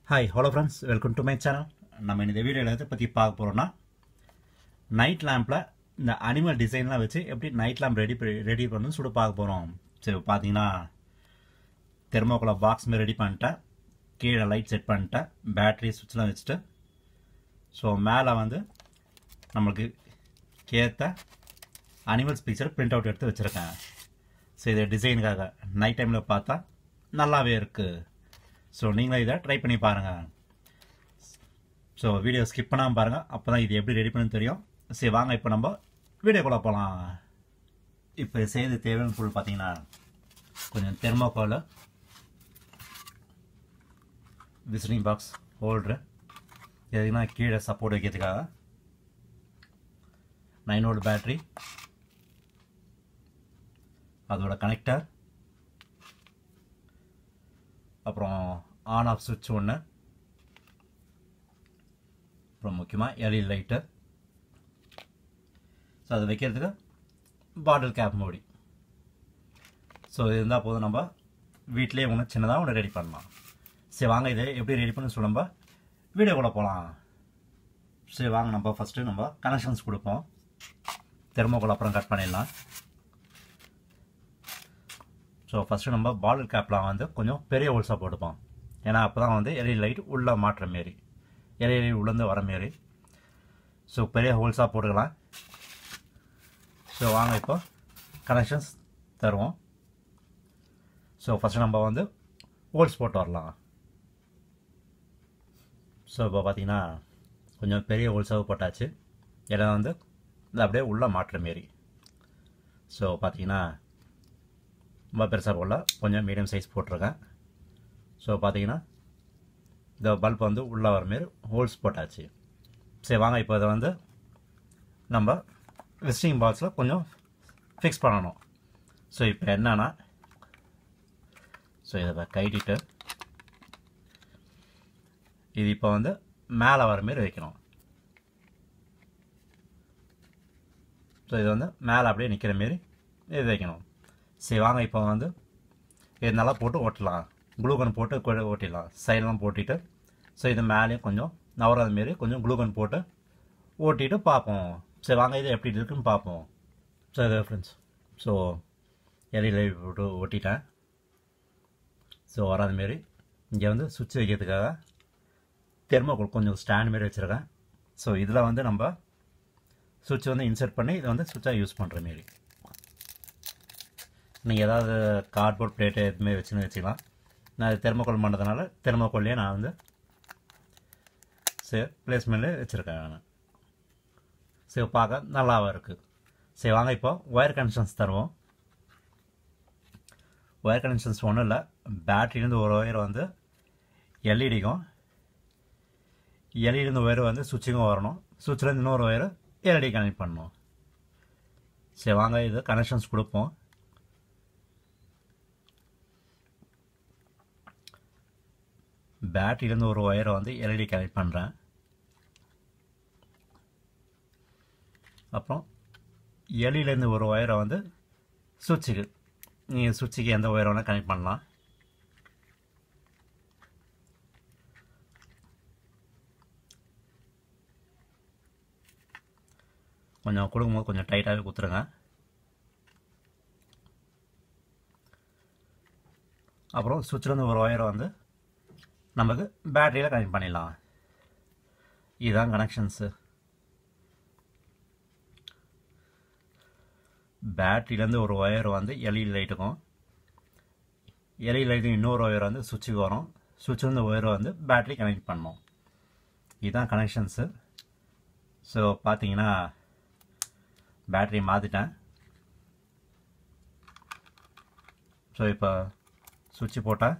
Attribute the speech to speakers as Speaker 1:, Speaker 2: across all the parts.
Speaker 1: hi hello friends welcome to my channel நம்ம இந்த வீடியோவில் எதை பற்றி பார்க்க போகிறோம்னா நைட் லேம்பில் இந்த அனிமல் டிசைன்லாம் வச்சு எப்படி நைட் லேம்ப் ரெடி ரெடி பண்ணணும்னு சொல்லி பார்க்க போகிறோம் சரி பார்த்தீங்கன்னா தெர்மோகுலா பாக்ஸ் மாதிரி ரெடி பண்ணிட்டேன் கீழே லைட் செட் பண்ணிட்டேன் பேட்டரி சுவிட்ச்லாம் வச்சுட்டு ஸோ மேலே வந்து நம்மளுக்கு ஏற்ற அனிமல்ஸ் பிக்சர் பிரிண்ட் அவுட் எடுத்து வச்சுருக்கேன் ஸோ இது டிசைனுக்காக நைட் டைமில் பார்த்தா நல்லாவே இருக்குது ஸோ நீங்களும் இதை ட்ரை பண்ணி பாருங்கள் ஸோ வீடியோ ஸ்கிப் பண்ணாமல் பாருங்கள் அப்போ தான் இது எப்படி ரெடி பண்ணு தெரியும் சரி வாங்க இப்போ நம்ம வீடியோக்குள்ளே போகலாம் இப்போ செய்து தேவையான பொருள் பார்த்தீங்கன்னா கொஞ்சம் தெர்மோகோல் விசிட்டிங் பாக்ஸ் ஹோல்ட்ரு எதுக்குன்னா கீழே சப்போர்ட் வைக்கிறதுக்காக நைன் வோல்ட் பேட்ரி அதோட கனெக்டர் அப்புறம் ஆன் ஆஃப் சுவிட்ச் ஒன்று அப்புறம் முக்கியமாக எல்இ லைட்டு ஸோ அது வைக்கிறதுக்கு பாட்டில் கேப் மூடி ஸோ இது இருந்தால் போதும் நம்ம வீட்டிலேயே ஒன்று சின்னதாக ஒன்று ரெடி பண்ணலாம் சரி வாங்க இதை எப்படி ரெடி பண்ணு சொல்லும்ப வீடியோ கூட போகலாம் சரி வாங்க நம்ம ஃபஸ்ட்டு நம்ம கனெக்ஷன்ஸ் கொடுப்போம் தெர்மோகோல் அப்புறம் கட் பண்ணிடலாம் ஸோ ஃபஸ்ட்டு நம்ம பாட்டில் கேப்லாம் வந்து கொஞ்சம் பெரிய ஹோல்ஸாக போட்டுப்போம் ஏன்னா அப்போ தான் வந்து எல்இடி லைட் உள்ளே மாட்டுற மாரி எல்இடி உள்ளேருந்து வர மாரி ஸோ பெரிய ஹோல்ஸாக போட்டுக்கலாம் ஸோ வாங்க இப்போ கனெக்ஷன்ஸ் தருவோம் ஸோ ஃபஸ்ட்டு நம்ம வந்து ஹோல்ஸ் போட்டு வரலாம் ஸோ இப்போ பார்த்தீங்கன்னா கொஞ்சம் பெரிய ஹோல்ஸாக போட்டாச்சு இடம் வந்து இது அப்படியே உள்ளே மாட்டுற மாரி ஸோ பார்த்தீங்கன்னா ரொம்ப பெருசாக போடல கொஞ்சம் மீடியம் சைஸ் போட்டிருக்கேன் ஸோ பார்த்தீங்கன்னா இந்த பல்ப் வந்து உள்ளே வர மாரி ஹோல்ஸ் போட்டாச்சு சரி வாங்க இப்போ இதை வந்து நம்ம விசிட்டிங் பாக்ஸில் கொஞ்சம் ஃபிக்ஸ் பண்ணணும் ஸோ இப்போ என்னன்னா ஸோ இதை கைட்டிட்டு இது இப்போ வந்து மேலே வர மாரி வைக்கணும் ஸோ இது வந்து மேலே அப்படியே நிற்கிற மாரி இது வைக்கணும் சரி வாங்க இப்போ வந்து இது நல்லா போட்டு ஓட்டலாம் குளூகன் போட்டு ஓட்டிடலாம் சைடெலாம் போட்டிட்டு ஸோ இது மேலேயும் கொஞ்சம் நவராத மாரி கொஞ்சம் குளூகன் போட்டு ஓட்டிட்டு பார்ப்போம் சரி வாங்க இது எப்படி இருக்குன்னு பார்ப்போம் ஸோ இது ஃப்ரெண்ட்ஸ் ஸோ எல்இடி போட்டு ஓட்டிட்டேன் ஸோ வராத மாரி இங்கே வந்து சுவிட்ச் வைக்கிறதுக்காக தெர்மோகோல் கொஞ்சம் ஸ்டாண்ட் மாரி வச்சுருக்கேன் ஸோ இதில் வந்து நம்ம சுவிட்ச் வந்து இன்சர்ட் பண்ணி இதை வந்து சுவிட்சாக யூஸ் பண்ணுற மாரி நீங்கள் ஏதாவது கார்ட்போர்ட் பிளேட்டு எதுவுமே வச்சுன்னு வச்சுக்கலாம் நான் அது தெர்மோகோல் பண்ணுறதுனால தெர்மோகோல்லையே நான் வந்து சரி பிளேஸ்மெண்ட்லேயே வச்சுருக்கேன் நான் சரி பார்க்க நல்லாவும் இருக்குது சரி வாங்க இப்போ ஒயர் கனெக்ஷன்ஸ் தருவோம் ஒயர் கனெக்ஷன்ஸ் ஒன்றும் இல்லை பேட்டரியிலேருந்து ஒரு ஒயர் வந்து எல்இடிக்கும் எல்இடிலேருந்து ஒயர் வந்து சுவிட்சுக்கும் வரணும் சுவிட்ச்லேருந்து இன்னொரு ஒயர் எல்இடி கனெக்ட் பண்ணணும் சரி வாங்க இது கனெக்ஷன்ஸ் கொடுப்போம் பேட்டரியிலேருந்து ஒரு ஒயரை வந்து எல்இடி கனெக்ட் பண்ணுறேன் அப்புறம் எல்இலேருந்து ஒரு ஒயரை வந்து சுவிட்சுக்கு நீங்கள் சுவிட்சுக்கு எந்த ஒயரை வேணால் கனெக்ட் பண்ணலாம் கொஞ்சம் கொடுக்கும்போது கொஞ்சம் டைட்டாகவே கொடுத்துருங்க அப்புறம் சுவிட்சிலேருந்து ஒரு ஒயரை வந்து நமக்கு பேட்டரியில் கனெக்ட் பண்ணிடலாம் இதுதான் கனெக்ஷன்ஸு பேட்டரியிலேருந்து ஒரு ஒயர் வந்து எல்இடி லைட்டுக்கும் எல்இடி லைட்டுக்கும் இன்னொரு ஒயர் வந்து சுவிட்சுக்கு வரும் சுவிட்சிலேருந்து ஒயர் வந்து பேட்டரி கனெக்ட் பண்ணோம் இதுதான் கனெக்ஷன்ஸு ஸோ பார்த்தீங்கன்னா பேட்டரி மாற்றிட்டேன் ஸோ இப்போ சுவிட்சு போட்டால்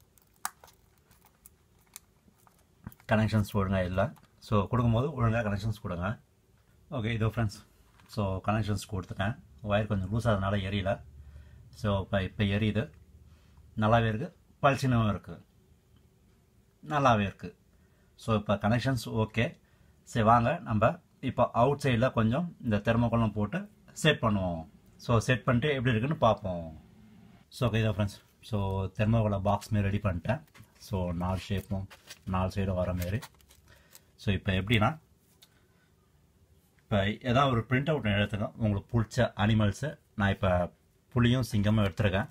Speaker 1: கனெக்ஷன்ஸ் ஒழுங்காக இல்லை ஸோ கொடுக்கும்போது ஒழுங்காக கனெக்ஷன்ஸ் கொடுங்க ஓகே இதோ ஃப்ரெண்ட்ஸ் ஸோ கனெக்ஷன்ஸ் கொடுத்துட்டேன் ஒயர் கொஞ்சம் லூஸ் ஆகிறதுனால எரியல ஸோ இப்போ இப்போ எரியுது நல்லாவே இருக்குது பளிச்சுனும் இருக்குது நல்லாவே இருக்குது ஸோ இப்போ கனெக்ஷன்ஸ் ஓகே சரி வாங்க நம்ம இப்போ அவுட் சைடில் கொஞ்சம் இந்த தெர்மோகோலம் போட்டு செட் பண்ணுவோம் ஸோ செட் பண்ணிட்டு எப்படி இருக்குன்னு பார்ப்போம் ஸோ ஓகே இதோ ஃப்ரெண்ட்ஸ் ஸோ தெர்மோகோல பாக்ஸ் மாரி ரெடி பண்ணிட்டேன் ஸோ நாலு ஷேப்பும் நாலு சைடும் வர மாரி ஸோ இப்போ எப்படின்னா இப்போ ஏதாவது ஒரு பிரிண்ட் அவுட் எடுத்துங்க உங்களுக்கு பிடிச்ச அனிமல்ஸை நான் இப்போ புலியும் சிங்கமும் எடுத்திருக்கேன்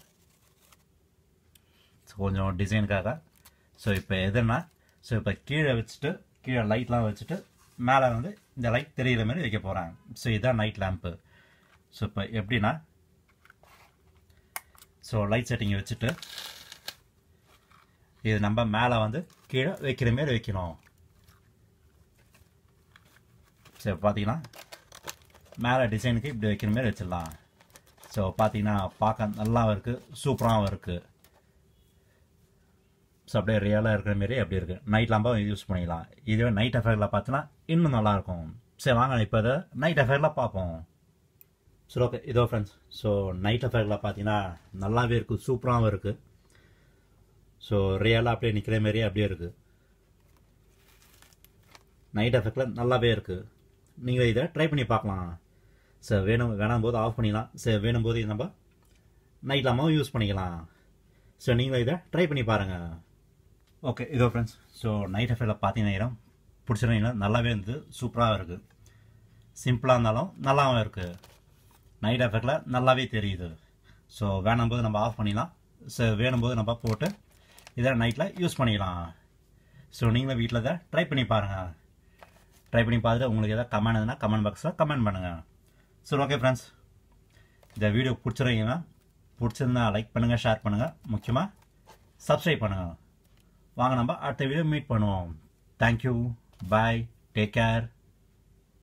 Speaker 1: ஸோ கொஞ்சம் டிசைனுக்காக ஸோ இப்போ எதுன்னா ஸோ இப்போ கீழே வச்சுட்டு கீழே லைட்லாம் வச்சுட்டு மேலே வந்து இந்த லைட் தெரியிற மாதிரி வைக்க போகிறேன் ஸோ இதுதான் நைட் லேம்ப்பு ஸோ இப்போ எப்படின்னா ஸோ லைட் செட்டிங் வச்சுட்டு இது நம்ம மேலே வந்து கீழே வைக்கிற மாரி வைக்கணும் சரி பார்த்தீங்கன்னா மேலே டிசைனுக்கு இப்படி வைக்கிற மாரி வச்சிடலாம் ஸோ பார்த்தீங்கன்னா பார்க்க நல்லாவும் இருக்குது சூப்பராகவும் இருக்குது ஸோ அப்படியே ரியலாக இருக்கிற மாரி அப்படி இருக்குது நைட் லாம்பாக யூஸ் பண்ணிக்கலாம் இதுவே நைட் எஃபெக்டில் பார்த்தோன்னா இன்னும் நல்லாயிருக்கும் சரி வாங்க இப்போ இதை நைட் எஃபெக்டில் பார்ப்போம் சரி ஓகே இதோ ஃப்ரெண்ட்ஸ் ஸோ நைட் எஃபெக்டில் பார்த்தீங்கன்னா நல்லாவே இருக்குது சூப்பராகவும் இருக்குது ஸோ ரியலாக அப்படியே நிற்கிற மாரியே அப்படியே இருக்குது நைட் எஃபெக்டில் நல்லாவே இருக்குது நீங்கள் இதை ட்ரை பண்ணி பார்க்கலாம் சார் வேணும் வேணாம் போது ஆஃப் பண்ணிக்கலாம் சரி வேணும் போது நம்ம நைட் லாமாவும் யூஸ் பண்ணிக்கலாம் ஸோ நீங்களும் இதை ட்ரை பண்ணி பாருங்கள் ஓகே இதோ ஃப்ரெண்ட்ஸ் ஸோ நைட் எஃபெக்டில் பார்த்தீங்கன்னா பிடிச்சிருந்தீங்கன்னா நல்லாவே இருந்து சூப்பராக இருக்குது சிம்பிளாக இருந்தாலும் நல்லாவும் இருக்குது நைட் எஃபெக்டில் நல்லாவே தெரியுது ஸோ வேணும் போது நம்ம ஆஃப் பண்ணிடலாம் ஸோ வேணும்போது நம்ம போட்டு இதை நைட்டில் யூஸ் பண்ணிக்கலாம் ஸோ நீங்களும் வீட்டில் இதை ட்ரை பண்ணி பாருங்கள் ட்ரை பண்ணி பார்த்துட்டு உங்களுக்கு எதாவது கமெண்ட் எதுனா கமெண்ட் பாக்ஸில் கமெண்ட் பண்ணுங்கள் சரி ஓகே ஃப்ரெண்ட்ஸ் இந்த வீடியோ பிடிச்சிருக்கீங்கன்னா பிடிச்சிருந்தா லைக் பண்ணுங்கள் ஷேர் பண்ணுங்கள் முக்கியமாக சப்ஸ்கிரைப் பண்ணுங்கள் வாங்க நம்ம அடுத்த வீடியோ மீட் பண்ணுவோம் தேங்க்யூ பாய் டேக் கேர்